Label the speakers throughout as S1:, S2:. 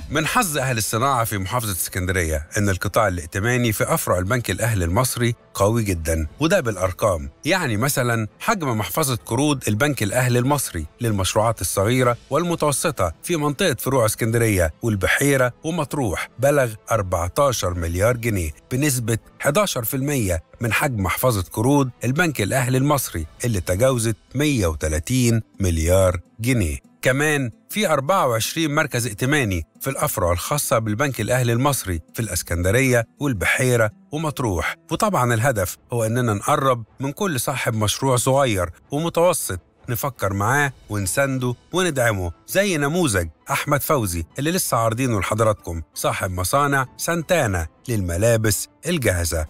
S1: من حظ أهل الصناعة في محافظة اسكندرية إن القطاع الائتماني في أفرع البنك الأهلي المصري قوي جدا وده بالأرقام يعني مثلا حجم محفظة قروض البنك الأهلي المصري للمشروعات الصغيرة والمتوسطة في منطقة فروع اسكندرية والبحيرة ومطروح بلغ 14 مليار جنيه بنسبة 11% من حجم محفظة قروض البنك الأهلي المصري اللي تجاوزت 130 مليار جنيه كمان في 24 مركز ائتماني في الأفرع الخاصة بالبنك الأهلي المصري في الأسكندرية والبحيرة ومطروح وطبعا الهدف هو أننا نقرب من كل صاحب مشروع صغير ومتوسط نفكر معاه ونسنده وندعمه زي نموذج أحمد فوزي اللي لسه عارضينه لحضراتكم صاحب مصانع سانتانا للملابس الجاهزة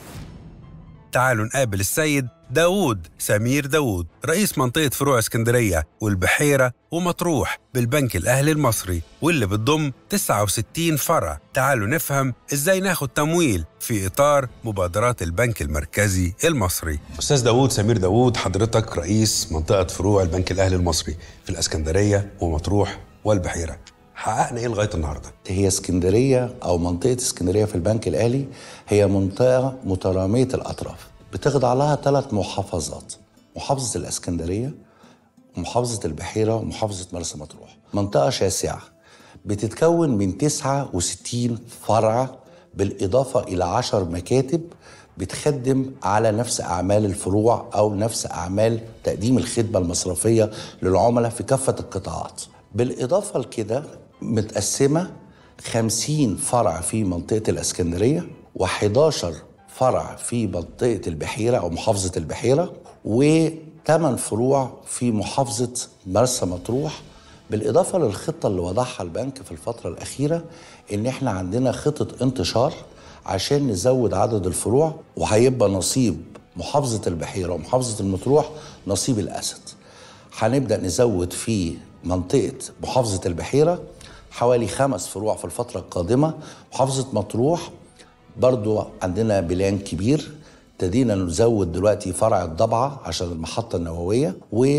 S1: تعالوا نقابل السيد داوود سمير داوود رئيس منطقة فروع اسكندرية والبحيرة ومطروح بالبنك الأهلي المصري واللي بتضم 69 فرع تعالوا نفهم إزاي ناخد تمويل في إطار مبادرات البنك المركزي المصري أستاذ داوود سمير داوود حضرتك رئيس منطقة فروع البنك الأهلي المصري في الأسكندرية ومطروح والبحيرة حققنا ايه لغايه النهارده؟
S2: هي اسكندريه او منطقه اسكندريه في البنك الاهلي هي منطقه متراميه الاطراف بتخضع لها ثلاث محافظات محافظه الاسكندريه ومحافظه البحيره ومحافظه مرسى مطروح منطقه شاسعه بتتكون من 69 فرع بالاضافه الى 10 مكاتب بتخدم على نفس اعمال الفروع او نفس اعمال تقديم الخدمه المصرفيه للعملاء في كافه القطاعات بالاضافه لكده متقسمه 50 فرع في منطقه الاسكندريه و11 فرع في منطقه البحيره او محافظه البحيره وثمان فروع في محافظه مرسى مطروح بالاضافه للخطه اللي وضعها البنك في الفتره الاخيره ان احنا عندنا خطه انتشار عشان نزود عدد الفروع وهيبقى نصيب محافظه البحيره ومحافظه المطروح نصيب الاسد هنبدا نزود في منطقه محافظه البحيره حوالي خمس فروع في الفتره القادمه محافظه مطروح برضو عندنا بلان كبير ابتدينا نزود دلوقتي فرع الضبعه عشان المحطه النوويه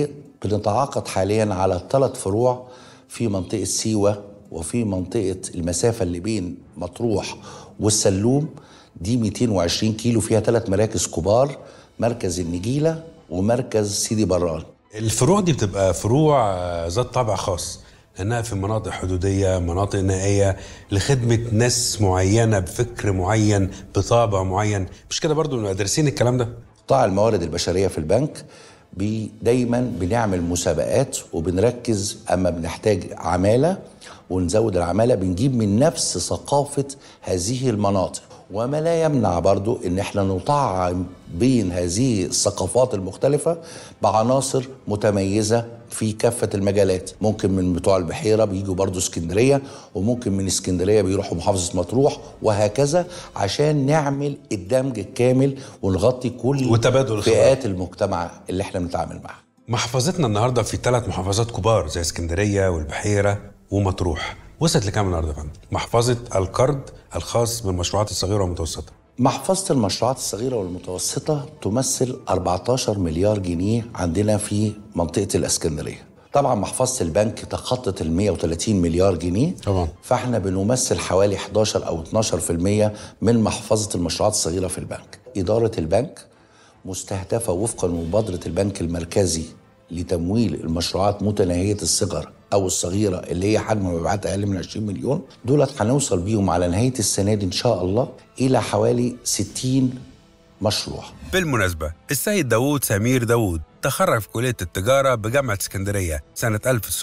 S2: وبنتعاقد حاليا على ثلاث فروع في منطقه سيوه وفي منطقه المسافه اللي بين مطروح والسلوم دي 220 كيلو فيها ثلاث مراكز كبار مركز النجيله ومركز سيدي بران
S1: الفروع دي بتبقى فروع ذات طابع خاص لانها في مناطق حدوديه مناطق نائيه لخدمه ناس معينه بفكر معين بطابع معين مش كده برضو نبقى دارسين الكلام ده
S2: قطاع الموارد البشريه في البنك بي دايما بنعمل مسابقات وبنركز اما بنحتاج عماله ونزود العماله بنجيب من نفس ثقافه هذه المناطق وما لا يمنع برضو ان احنا نطعم بين هذه الثقافات المختلفة بعناصر متميزة في كافة المجالات ممكن من بتوع البحيرة بيجوا برضو اسكندرية وممكن من اسكندرية بيروحوا محافظة مطروح وهكذا عشان نعمل الدمج الكامل ونغطي كل
S1: وتبادل
S2: فئات المجتمع اللي احنا بنتعامل معاها
S1: محافظتنا النهارده في ثلاث محافظات كبار زي اسكندرية والبحيرة ومطروح وصلت لكام النهارده يا فندم؟ محفظة القرض الخاص بالمشروعات الصغيرة والمتوسطة
S2: محفظة المشروعات الصغيرة والمتوسطة تمثل 14 مليار جنيه عندنا في منطقة الإسكندرية طبعا محفظة البنك تخطت ال 130 مليار جنيه
S1: طبعا
S2: فاحنا بنمثل حوالي 11 أو 12% من محفظة المشروعات الصغيرة في البنك إدارة البنك مستهدفة وفقا لمبادرة البنك المركزي لتمويل المشروعات متناهية الصغر أو الصغيرة اللي هي حجم مبيعاتها أقل من 20 مليون دولت هنوصل بيهم على نهاية السنة دي إن شاء الله إلى حوالي 60 مشروع
S1: بالمناسبة السيد داوود سمير داوود تخرج في كلية التجارة بجامعة اسكندرية سنة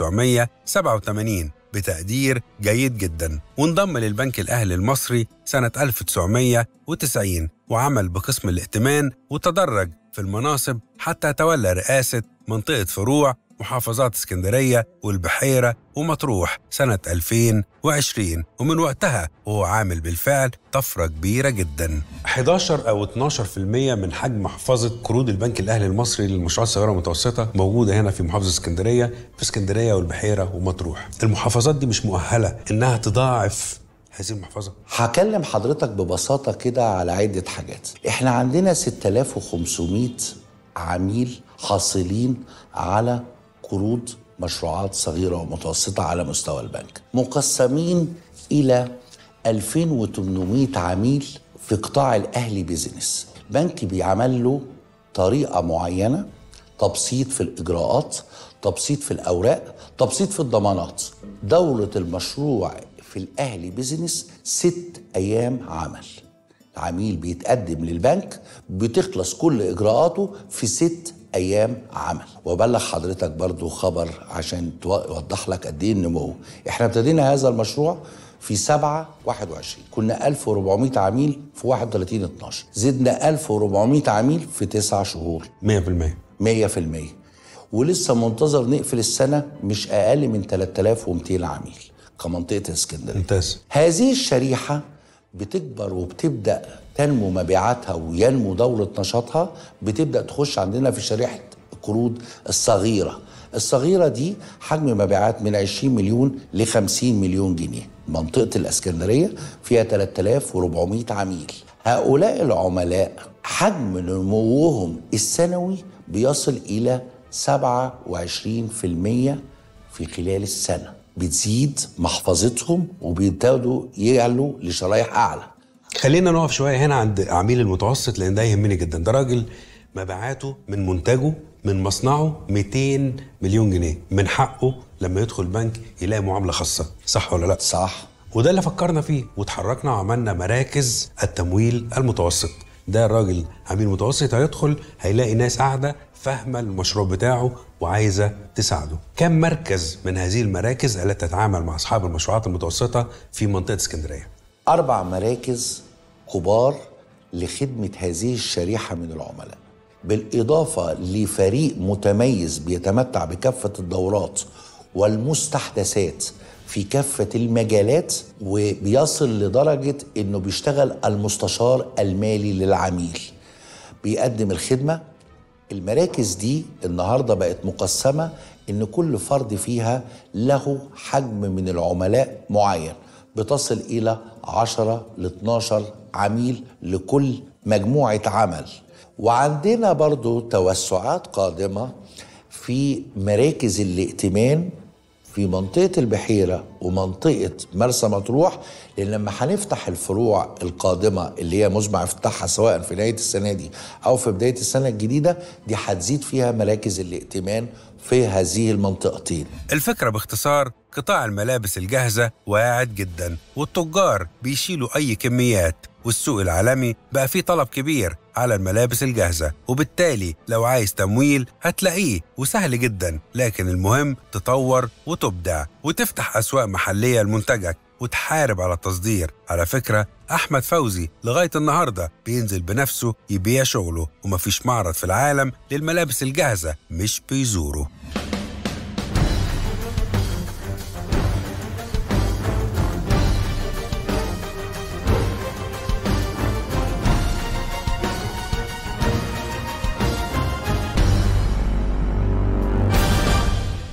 S1: 1987 بتقدير جيد جدا وانضم للبنك الأهلي المصري سنة 1990 وعمل بقسم الائتمان وتدرج في المناصب حتى تولى رئاسة منطقة فروع محافظات اسكندرية والبحيرة ومطروح سنة 2020 ومن وقتها وهو عامل بالفعل طفرة كبيرة جدا 11 أو 12% من حجم محفظة قروض البنك الأهلي المصري للمشروعات الصغيرة والمتوسطة موجودة هنا في محافظة اسكندرية في اسكندرية والبحيرة ومطروح المحافظات دي مش مؤهلة إنها تضاعف هذه المحفظة
S2: هكلم حضرتك ببساطة كده على عدة حاجات احنا عندنا 6500 عميل حاصلين على قروض مشروعات صغيرة ومتوسطة على مستوى البنك مقسمين إلى 2800 عميل في قطاع الأهلي بيزنس بنك بيعمل له طريقة معينة تبسيط في الإجراءات تبسيط في الأوراق تبسيط في الضمانات دورة المشروع في الأهلي بيزنس ست أيام عمل العميل بيتقدم للبنك بتخلص كل إجراءاته في ست أيام عمل وبلغ حضرتك برضو خبر عشان توضح لك قد إيه النمو إحنا ابتدينا هذا المشروع في 7 21 كنا 1400 عميل في 31 12 زدنا 1400 عميل في 9 شهور
S1: 100%
S2: 100% ولسه منتظر نقفل السنة مش أقل من 3200 عميل كمنطقة اسكندرية
S1: ممتاز
S2: هذه الشريحة بتكبر وبتبدأ تنمو مبيعاتها وينمو دورة نشاطها بتبدأ تخش عندنا في شريحة القروض الصغيرة الصغيرة دي حجم مبيعات من 20 مليون ل 50 مليون جنيه منطقة الاسكندرية فيها 3400 عميل هؤلاء العملاء حجم نموهم السنوي بيصل إلى 27% في خلال السنة بتزيد محفظتهم وبيبتدوا يعلوا لشرايح أعلى
S1: خلينا نقف شويه هنا عند عميل المتوسط لان ده يهمني جدا ده راجل مبيعاته من منتجه من مصنعه 200 مليون جنيه من حقه لما يدخل بنك يلاقي معامله خاصه صح ولا لا
S2: صح
S1: وده اللي فكرنا فيه وتحركنا وعملنا مراكز التمويل المتوسط ده الراجل عميل متوسط هيدخل هيلاقي ناس قاعده فاهمه المشروع بتاعه وعايزه تساعده كم مركز من هذه المراكز التي تتعامل مع اصحاب المشروعات المتوسطه في منطقه اسكندريه
S2: أربع مراكز كبار لخدمة هذه الشريحة من العملاء بالإضافة لفريق متميز بيتمتع بكافة الدورات والمستحدثات في كافة المجالات وبيصل لدرجة إنه بيشتغل المستشار المالي للعميل بيقدم الخدمة المراكز دي النهاردة بقت مقسمة إن كل فرد فيها له حجم من العملاء معين بتصل إلى 10 ل 12 عميل لكل مجموعة عمل وعندنا برضو توسعات قادمة في مراكز الائتمان في منطقة البحيرة ومنطقة مرسى مطروح لأن لما هنفتح الفروع القادمة اللي هي مزمع افتتاحها سواء في نهاية السنة دي أو في بداية السنة الجديدة دي هتزيد فيها مراكز الائتمان في هذه المنطقتين
S1: الفكرة باختصار قطاع الملابس الجاهزة واعد جدا والتجار بيشيلوا أي كميات والسوق العالمي بقى فيه طلب كبير على الملابس الجاهزة وبالتالي لو عايز تمويل هتلاقيه وسهل جدا لكن المهم تطور وتبدع وتفتح أسواق محلية لمنتجك وتحارب على التصدير على فكرة أحمد فوزي لغاية النهاردة بينزل بنفسه يبيع شغله ومفيش معرض في العالم للملابس الجاهزة مش بيزوره